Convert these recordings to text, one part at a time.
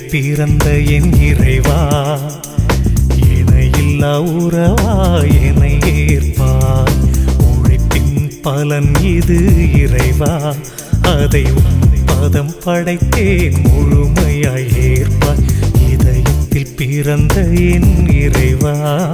பிறந்த என் இறைவா இணையில்லா உறவா என்னை ஏற்பாய் உழைப்பின் பலன் இது இறைவா அதை உன் பதம் படைத்தேன் முழுமையாய் ஏற்பாய் இதயத்தில் பிறந்த என் இறைவா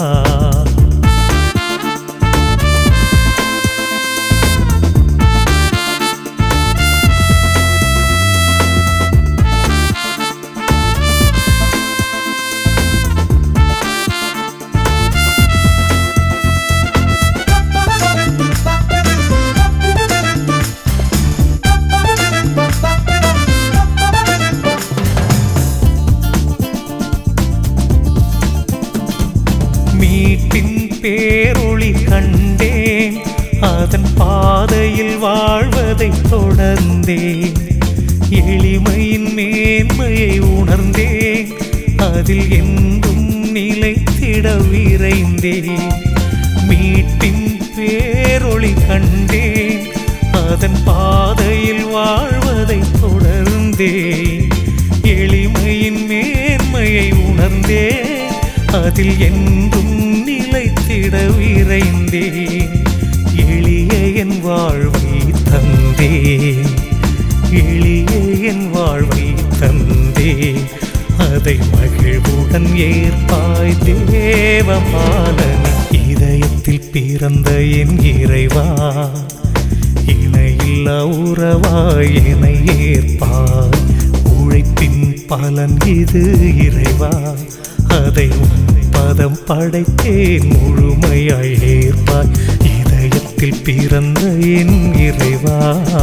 மீட்டின் பேரொளி கண்டேன் அதன் பாதையில் வாழ்வதை தொடர்ந்தேன் எளிமையின் மேன்மையை உணர்ந்தேன் அதில் என்றும் நிலைத்திட விரைந்தேன் மீட்டின் பேரொளி கண்டேன் அதன் பாதையில் வாழ்வதை தொடர்ந்தேன் எளிமையின் மேன்மையை உணர்ந்தேன் அதில் என்றும் நிலைத்திட விரைந்தேன் எளிய என் வாழ்வை தந்தேன் எளிய என் வாழ்வை தந்தேன் அதை மகிழ்வுடன் ஏற்பாய் தேவமாலன் இதயத்தில் பிறந்த என் இறைவா இணையில்லா உறவாய் என ஏற்பாய் உழைப்பின் பலன் இது இறைவா அதை உன் பதம் படைத்தேன் முழுமையாய் ஏற்பாய் இதயத்தில் பிறந்த என் இறைவா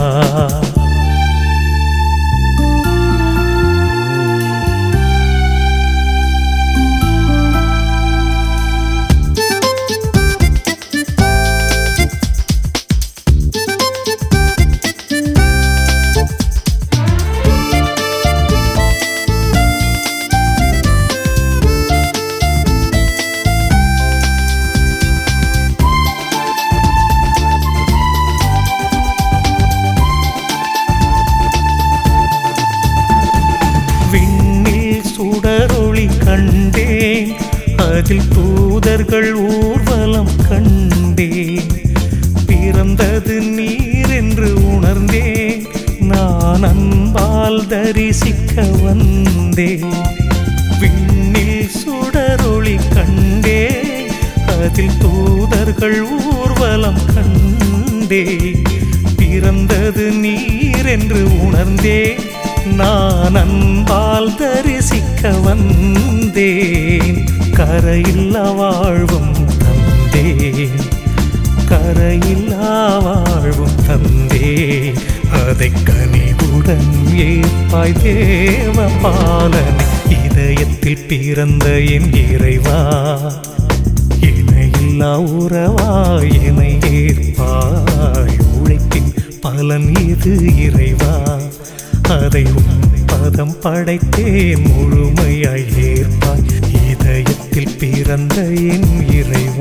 விண்ணில் சுடரொளி கண்டேன் அதில் தூதர்கள் ஊர்வலம் கண்டேன் பிறந்தது நீர் என்று உணர்ந்தேன் நான் அன்பால் தரிசிக்க வந்தேன் விண்ணில் சுடரொளி கண்டேன் அதில் தூதர்கள் ஊர்வலம் கண்டேன் பிறந்தது நீர் என்று உணர்ந்தேன் நான் அன்பால் தரிசிக்க வந்தேன் கரையில்லா வாழ்வும் தந்தேன் கரையில்லா வாழ்வும் தந்தேன் அதை கனிவுடன் ஏற்பாய் தேவ பாலன் இதயத்தில் பிறந்த என் இறைவா இணையில்லா உறவாய் என ஏற்பாய் உழைப்பின் பலன் இது இறைவா அதை உன் பதம் படைத்தேன் முழுமையாய் ஏற்பாய் இதயத்தில் பிறந்த என் இறைவா